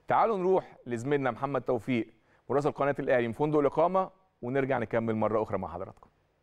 تعالوا نروح لزميلنا محمد توفيق مراسل قناه الاهلي من فندق الاقامه ونرجع نكمل مره اخرى مع حضراتكم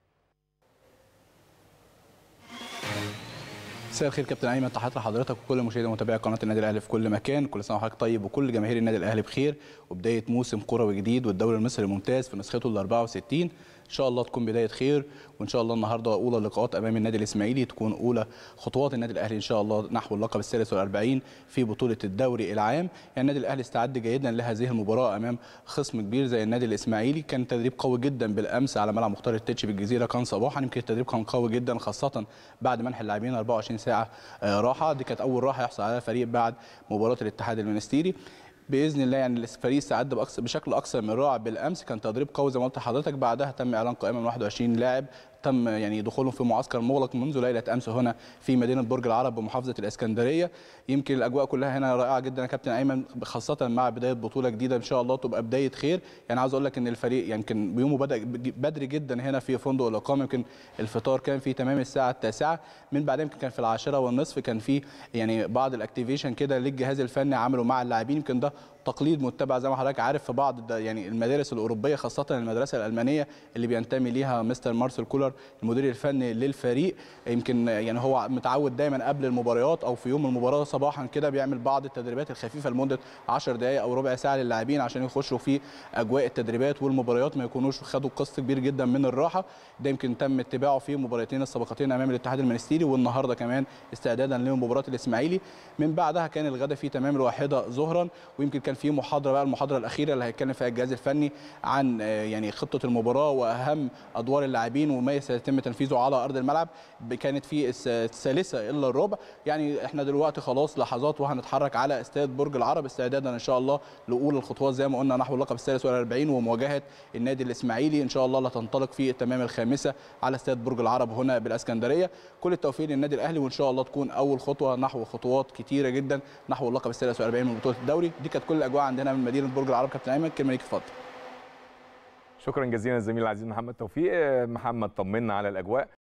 مساء الخير كابتن ايمن تحياتي لحضرتك وكل مشاهدي ومتابعي قناه النادي الاهلي في كل مكان كل سنه وحضرتك طيب وكل جماهير النادي الاهلي بخير وبدايه موسم كروي جديد والدوري المصري الممتاز في نسخته ال 64 ان شاء الله تكون بدايه خير وان شاء الله النهارده اولى اللقاءات امام النادي الاسماعيلي تكون اولى خطوات النادي الاهلي ان شاء الله نحو اللقب الثالث والأربعين في بطوله الدوري العام يعني النادي الاهلي استعد جيدا لهذه المباراه امام خصم كبير زي النادي الاسماعيلي كان تدريب قوي جدا بالامس على ملعب مختار التتش بالجزيره كان صباحا يمكن التدريب كان قوي جدا خاصه بعد منح اللاعبين 24 ساعه راحه دي كانت اول راحه يحصل عليها فريق بعد مباراه الاتحاد المنستيري باذن الله يعني الفريق استعد بأكثر بشكل اكثر من رائع بالامس كان تدريب قوي زي ما قلت لحضرتك بعدها تم اعلان قائمه من 21 لاعب تم يعني دخولهم في معسكر مغلق منذ ليله امس هنا في مدينه برج العرب بمحافظه الاسكندريه يمكن الاجواء كلها هنا رائعه جدا يا كابتن ايمن خاصه مع بدايه بطوله جديده ان شاء الله تبقى بدايه خير يعني عاوز اقول لك ان الفريق يمكن يعني يومه بدا بدري جدا هنا في فندق الاقامه يمكن الفطار كان في تمام الساعه التاسعة من بعدها يمكن كان في العاشرة والنصف كان في يعني بعض الاكتيفيشن كده للجهاز الفني عملوا مع اللاعبين يمكن ده تقليد متبع زي ما حضرتك عارف في بعض يعني المدارس الاوروبيه خاصه المدرسه الالمانيه اللي بينتمي ليها مستر مارسيل كولر المدير الفني للفريق يمكن يعني هو متعود دايما قبل المباريات او في يوم المباراه صباحا كده بيعمل بعض التدريبات الخفيفه لمده 10 دقائق او ربع ساعه للاعبين عشان يخشوا في اجواء التدريبات والمباريات ما يكونوش خدوا قسط كبير جدا من الراحه ده يمكن تم اتباعه في المباراتين السابقتين امام الاتحاد المنستيري والنهارده كمان استعدادا لمباراه الاسماعيلي من بعدها كان الغداء في تمام الواحده ظهرا ويمكن كان في محاضره بقى المحاضره الاخيره اللي هيتكلم فيها الجهاز الفني عن يعني خطه المباراه واهم ادوار اللاعبين وما سيتم تنفيذه على ارض الملعب كانت في الثالثه الا الربع يعني احنا دلوقتي خلاص لحظات وهنتحرك على استاد برج العرب استعدادا ان شاء الله لاولى الخطوات زي ما قلنا نحو اللقب الثالث والأربعين ومواجهه النادي الاسماعيلي ان شاء الله اللي هتنطلق في التمام الخامسه على استاد برج العرب هنا بالاسكندريه كل التوفيق للنادي الاهلي وان شاء الله تكون اول خطوه نحو خطوات كتيره جدا نحو اللقب الثالث والأربعين من بطوله الدوري دي كانت كل الاجواء عندنا من مدينه برج العرب كابتن ايمن كلمه ليك اتفضل شكرا جزيلا الزميل العزيز محمد توفيق محمد طمنا على الاجواء